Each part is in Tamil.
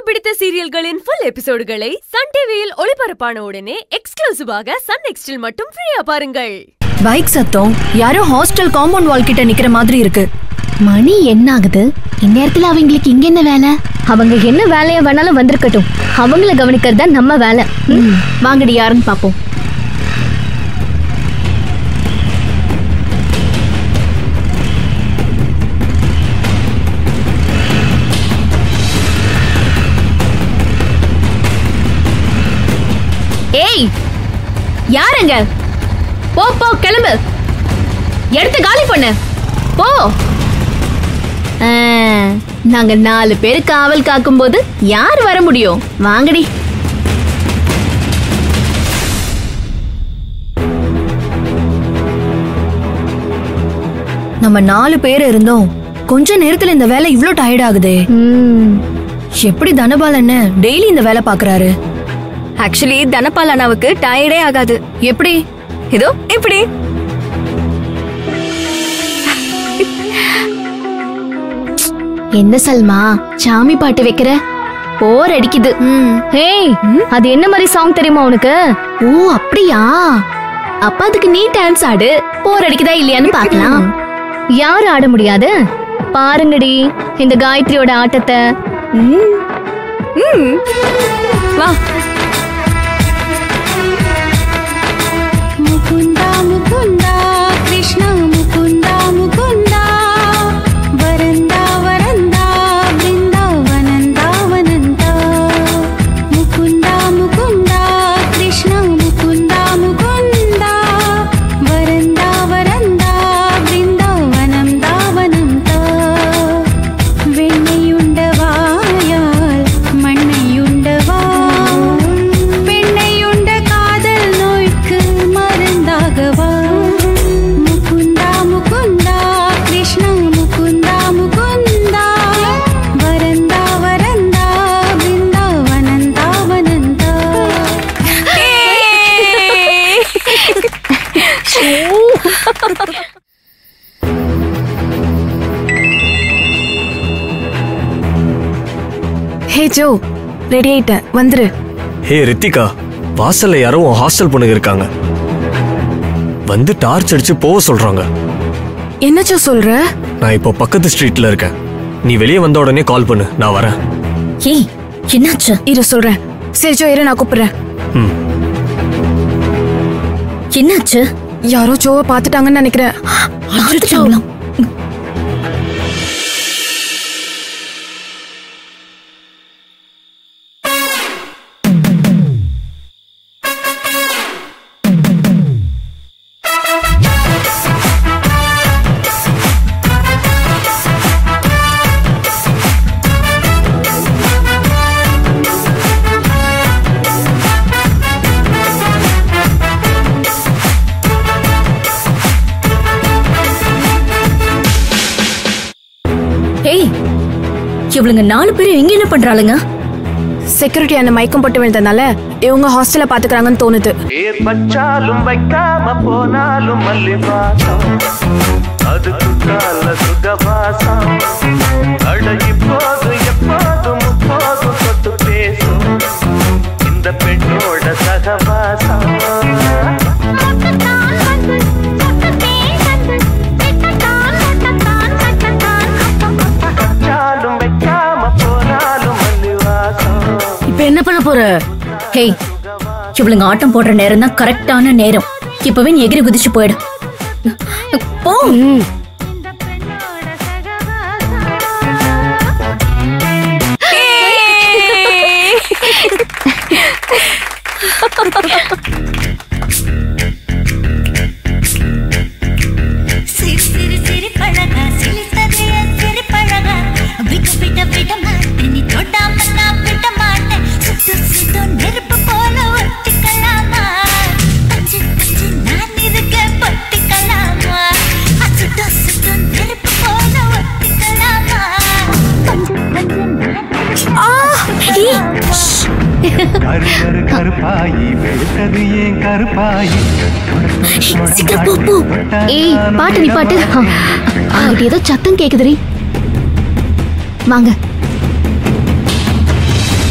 பிடித்த சீரியல்களின் ஃபுல் எபிசோடுகளை சன் டிவியில் ஒளிபரப்பான உடனே எக்ஸ்க்ளூசிவாக சன் நெக்ஸ்டில் மட்டும் ஃப்ரீயா பாருங்கள் பைக் சத்தம் யாரோ ஹாஸ்டல் காம்பவுண்ட் வால் கிட்ட நிக்கிற மாதிரி இருக்கு மணி என்ன ஆகுது இந்நேரத்துல அவங்களுக்கு இங்க என்ன வேலை அவங்க என்ன வேலையா வேணாலும் வந்திருக்கட்டும் அவங்கள கவனிக்கிறது தான் நம்ம வேலை ம், வாங்கடி யாருன்னு பாப்போம் ஏய் யாருங்க போ போ கிளம்பு எடுத்து காலி பண்ணு போ ஆ, நாங்க நாலு பேர் காவல் காக்கும்போது யார் வர முடியும் வாங்கடி நம்ம நாலு பேர் இருந்தோம் கொஞ்ச நேரத்துல இந்த வேலை இவ்ளோ டயர்ட் ஆகுதே எப்படி தனபாலன் டெய்லி இந்த வேலை பாக்குறாரு ஆக்சுவலி தனபால் அண்ணாவுக்கு டயர்டே ஆகாது எப்படி இதோ இப்படி என்ன சல்மா சாமி பாட்டு வைக்கிற போர் அடிக்குது ஏய் அது என்ன மாதிரி சாங் தெரியுமா உனக்கு ஓ அப்படியா அப்ப அதுக்கு நீ டான்ஸ் ஆடு போர் அடிக்குதா இல்லையான்னு பார்க்கலாம் யார் ஆட முடியாது பாருங்கடி இந்த காயத்ரியோட ஆட்டத்தை ம். வா मुकुन्दा मुकुन्दा कृष्ण मुकुन्दा मुकुन्दा वरन्दा वरन्दा वृन्दावनन्दा वनन्दा मुकुन्दा मुकुन्दा कृष्ण मुकुन्दा मुकुन्दा वरन्दा वरन्दा वृन्दावनन्दा वनन्दा வெண்ணையுண்டவாயால் மண்ணையுண்டவா பெண்ணையுண்ட காதல் நோய்க்கு மருந்தாகவா முகுந்தா முகுந்தா கிருஷ்ணா முகுந்தா முகுந்தா வரந்தா வரந்தா பிருந்தாவனந்தா வனந்தா ஹே ஜோ ரெடி ஆயிட்டேன் வந்துரு ஹே ரித்திகா வாசல்ல யாரோ உன் ஹாஸ்டல் பொண்ணுங்க இருக்காங்க வந்து டார்ச் அடிச்சு போக சொல்றாங்க என்ன ஜோ சொல்ற நான் இப்போ பக்கத்து ஸ்ட்ரீட்ல இருக்கேன் நீ வெளியே வந்த உடனே கால் பண்ணு நான் வரேன் ஏய் என்னாச்சு இரு சொல்றேன் சரி ஜோ இரு நான் கூப்பிடுறேன் ம் என்னாச்சு யாரோ ஜோவை பாத்துட்டாங்கன்னு நினைக்கிறேன் பார்த்துட்டாங்களா? ஏய் இவளுங்க நாலு பேரும் எங்க என்ன பண்றாளுங்க செக்யூரிட்டி அந்த மயக்கம் போட்டு விழுந்ததுனால இவங்க ஹாஸ்டல்ல பாத்துக்கறாங்கன்னு தோணுது பேர் வச்சாலும் வைக்காம போனாலும் மல்லி வாசம் அது குற்றால சுகவாசம் அழகி போது எப்போதும் முப்போதும் தொட்டு பேசும் இந்த பெண்ணோட சகவாசம் வச்சாலும் வைக்காம போனாலும் மல்லி வாசம் இப்ப என்ன பண்ண போற ஹேய் இவளுங்க ஆட்டம் போடுற நேரம் தான் கரெக்டான நேரம் இப்பவே நீ எகிரி குதிச்சு போயிடு போ சிறு சிறு சிறு பழகா சிலித்தது என் சிறு பழகா விட்டு விட விட மாட்டேன் நீ தொடாம நான் விட மாட்டேன் சுட்டு சுட்டு நெருப்பு போல ஒட்டிக்கலாமா பஞ்சு பஞ்சு நான் இருக்க பொட்டிக்கலாமா சுட்டு சுட்டு நெருப்பு போல ஒட்டிக்கலாமா பஞ்சு பஞ்சு கரு கரு கருப்பாயி வெளுத்தது ஏன் கருப்பாயி சீக்கிரம் போ போ ஏய் பாட்டு நீ பாட்டு அங்கிட்ட ஏதோ சத்தம் கேக்குதுரி வாங்க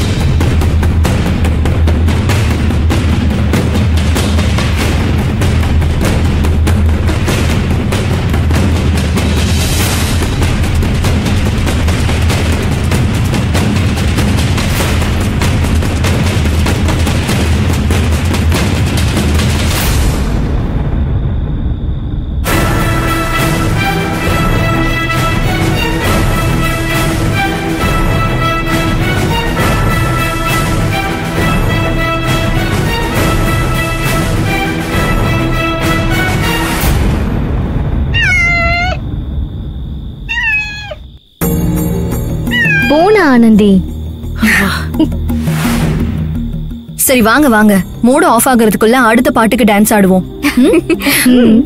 ஆனந்தி சரி வாங்க வாங்க மூடு ஆஃப் ஆகுறதுக்குள்ள அடுத்த பாட்டுக்கு டான்ஸ் ஆடுவோம் ம்?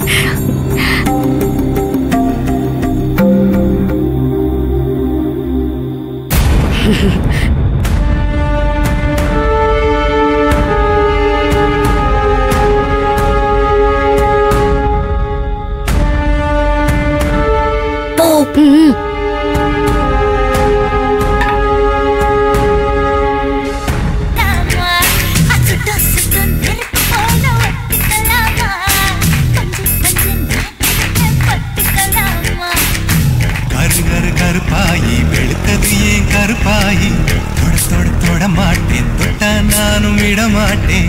நாமா அசுட்ட சுத்த நெருப்பு போல ஒட்டிக்கலாமா கொஞ்சம் கொஞ்சம் நான் பட்டுக்கலாமா கரு கரு கருப்பாயி வெளுத்தது ஏன் கருப்பாயி தொட தொட தொட மாட்டேன் தொட்டா நானும் விட மாட்டேன்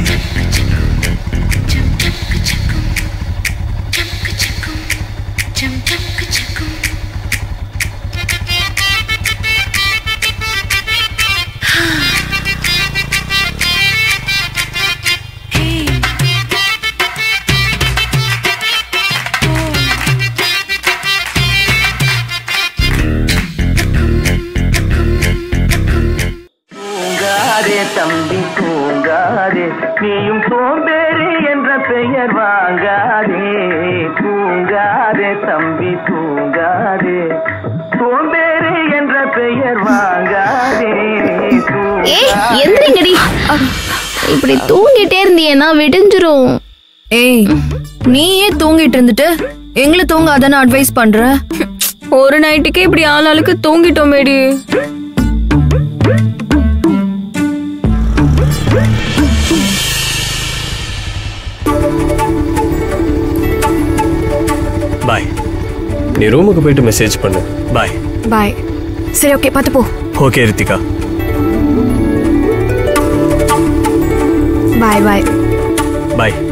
தூங்காதே தம்பி தூங்காதே நீயும் சோம்பேறி என்ற பெயர் வாங்காதே தூங்காதே தம்பி தூங்காதே சோம்பேறி என்ற பெயர் வாங்காதே ஏய் எந்திரிங்கடி இப்படி தூங்கிட்டே இருந்தீங்கன்னா விடிஞ்சிரும் ஏய் நீயே தூங்கிட்டு இருந்துட்டு எங்களை தூங்காதான்னு அட்வைஸ் பண்ற ஒரு நைட்டுக்கே இப்படி ஆளாளுக்கு தூங்கிட்டோமேடி பாய் நீ ரூமுக்கு போயிட்டு மெசேஜ் பண்ணு பாய் பாய் சரி ஓகே பார்த்து போ ஓகே ரித்திகா பாய் பாய் பாய்